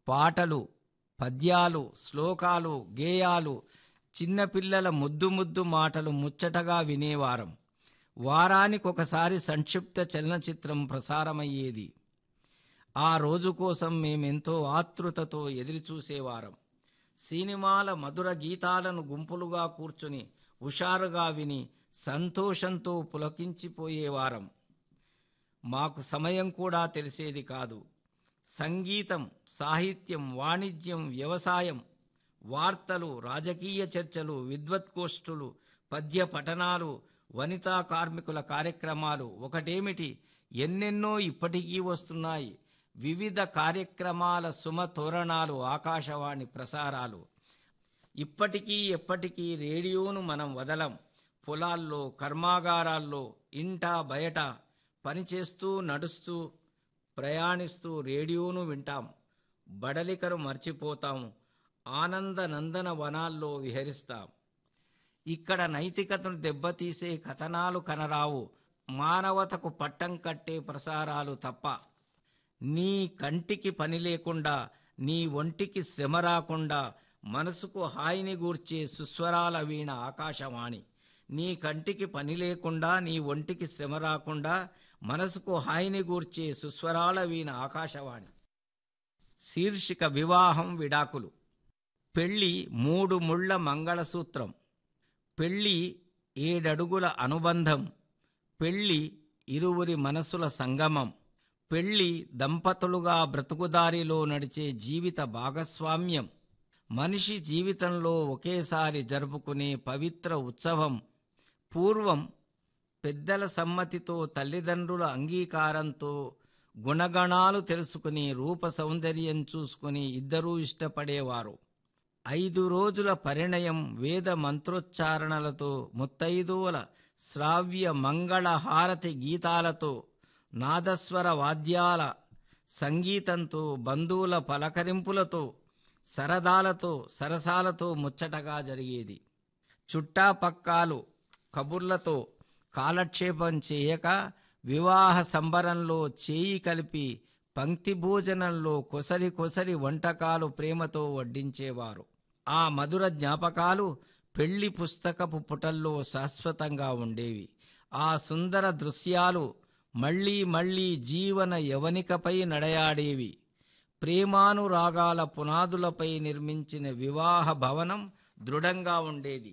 పాటలు పద్యాలు శ్లోకాలు గేయాలు చిన్నపిల్లల ముద్దు ముద్దు మాటలు ముచ్చటగా వినేవారం వారానికొకసారి సంక్షిప్త చలనచిత్రం ప్రసారమయ్యేది ఆ రోజు కోసం మేమెంతో ఆతృతతో ఎదురుచూసేవారం సినిమాల మధుర గీతాలను గుంపులుగా కూర్చుని హుషారుగా విని సంతోషంతో పులకించిపోయేవారం మాకు సమయం కూడా తెలిసేది కాదు సంగీతం సాహిత్యం వాణిజ్యం వ్యవసాయం వార్తలు రాజకీయ చర్చలు విద్వత్కోష్ఠులు పద్య పఠనాలు వనితా కార్మికుల కార్యక్రమాలు ఒకటేమిటి ఎన్నెన్నో ఇప్పటికీ వస్తున్నాయి వివిధ కార్యక్రమాల సుమ తోరణాలు ఆకాశవాణి ప్రసారాలు ఇప్పటికీ ఎప్పటికీ రేడియోను మనం వదలం పొలాల్లో కర్మాగారాల్లో ఇంట బయట పనిచేస్తూ నడుస్తూ ప్రయాణిస్తూ రేడియోను వింటాం బడలికను మర్చిపోతాం ఆనంద నందన వనాల్లో విహరిస్తాం ఇక్కడ నైతికతను దెబ్బతీసే కథనాలు కనరావు మానవతకు పట్టం కట్టే ప్రసారాలు తప్ప నీ కంటికి పని లేకుండా నీ ఒంటికి శ్రమ రాకుండా మనసుకు హాయిని గూర్చే సుస్వరాల వీణ ఆకాశవాణి నీ కంటికి పని లేకుండా నీ ఒంటికి శ్రమ రాకుండా మనసుకు హాయిని గూర్చే సుస్వరాల వీణ ఆకాశవాణి శీర్షిక వివాహం విడాకులు పెళ్లి మూడు ముళ్ల మంగళసూత్రం పెళ్లి ఏడడుగుల అనుబంధం పెళ్లి ఇరువురి మనసుల సంగమం పెళ్లి దంపతులుగా బ్రతుకుదారిలో నడిచే జీవిత భాగస్వామ్యం మనిషి జీవితంలో ఒకేసారి జరుపుకునే పవిత్ర ఉత్సవం పూర్వం పెద్దల సమ్మతితో తల్లిదండ్రుల అంగీకారంతో గుణగణాలు తెలుసుకుని రూప సౌందర్యం చూసుకుని ఇద్దరూ ఇష్టపడేవారు ఐదు రోజుల పరిణయం వేద మంత్రోచ్చారణలతో ముత్తైదువుల శ్రావ్య మంగళ హారతి గీతాలతో నాదస్వర వాద్యాల సంగీతంతో బంధువుల పలకరింపులతో సరదాలతో సరసాలతో ముచ్చటగా జరిగేది చుట్టాపక్కాలు కబుర్లతో కాలక్షేపం చేయక వివాహ సంబరంలో చేయి కలిపి పంక్తి భోజనంలో కొసరి కొసరి వంటకాలు ప్రేమతో వడ్డించేవారు ఆ మధుర జ్ఞాపకాలు పెళ్లి పుస్తకపు పుటల్లో శాశ్వతంగా ఉండేవి ఆ సుందర దృశ్యాలు మళ్లీ మళ్లీ జీవన యవనికపై నడయాడేవి ప్రేమానురాగాల పునాదులపై నిర్మించిన వివాహ భవనం దృఢంగా ఉండేది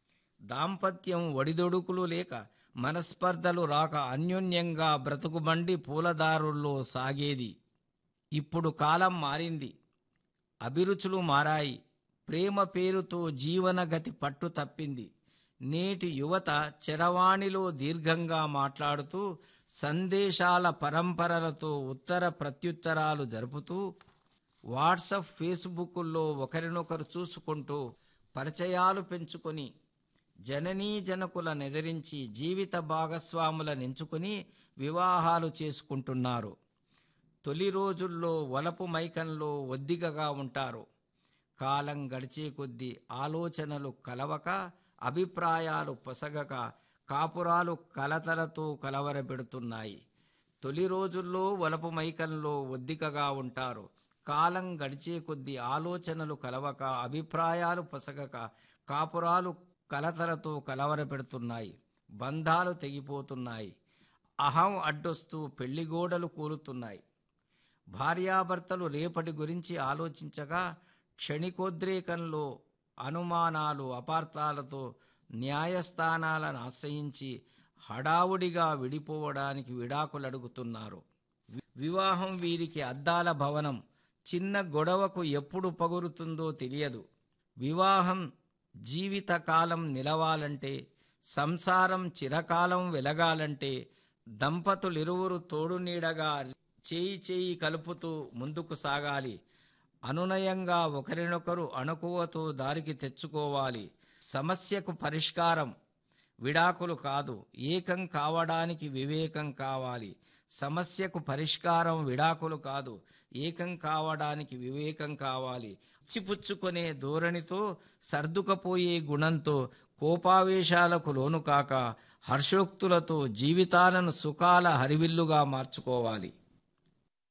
దాంపత్యం ఒడిదొడుకులు లేక మనస్పర్ధలు రాక అన్యోన్యంగా బ్రతుకుబండి పూలదారుల్లో సాగేది ఇప్పుడు కాలం మారింది అభిరుచులు మారాయి ప్రేమ పేరుతో జీవనగతి పట్టు తప్పింది నేటి యువత చరవాణిలో దీర్ఘంగా మాట్లాడుతూ సందేశాల పరంపరలతో ఉత్తర ప్రత్యుత్తరాలు జరుపుతూ వాట్సప్ ఫేస్బుక్ల్లో ఒకరినొకరు చూసుకుంటూ పరిచయాలు పెంచుకొని జననీ జనకుల నెదిరించి జీవిత భాగస్వాములనెంచుకుని వివాహాలు చేసుకుంటున్నారు తొలి రోజుల్లో వలపు మైకంలో ఒద్దికగా ఉంటారు కాలం గడిచే కొద్దీ ఆలోచనలు కలవక అభిప్రాయాలు పొసగక కాపురాలు కలతలతో కలవరపెడుతున్నాయి తొలి రోజుల్లో వలపు మైకంలో ఒద్దికగా ఉంటారు కాలం గడిచే కొద్దీ ఆలోచనలు కలవక అభిప్రాయాలు పొసగక కాపురాలు కలతలతో కలవరపెడుతున్నాయి బంధాలు తెగిపోతున్నాయి అహం అడ్డొస్తూ పెళ్లిగోడలు కూలుతున్నాయి భార్యాభర్తలు రేపటి గురించి ఆలోచించగా క్షణికోద్రేకంలో అనుమానాలు అపార్థాలతో న్యాయస్థానాలను ఆశ్రయించి హడావుడిగా విడిపోవడానికి విడాకులు అడుగుతున్నారు వివాహం వీరికి అద్దాల భవనం చిన్న గొడవకు ఎప్పుడు పగురుతుందో తెలియదు వివాహం జీవితకాలం నిలవాలంటే సంసారం చిరకాలం వెలగాలంటే దంపతులిరువురు తోడు నీడగా చేయి చేయి కలుపుతూ ముందుకు సాగాలి అనునయంగా ఒకరినొకరు అణకువతో దారికి తెచ్చుకోవాలి సమస్యకు పరిష్కారం విడాకులు కాదు ఏకం కావడానికి వివేకం కావాలి సమస్యకు పరిష్కారం విడాకులు కాదు ఏకం కావడానికి వివేకం కావాలి ఇచ్చిపుచ్చుకునే ధోరణితో సర్దుకపోయే గుణంతో కోపావేశాలకు లోను కాక హర్షోక్తులతో జీవితాలను సుఖాల హరివిల్లుగా మార్చుకోవాలి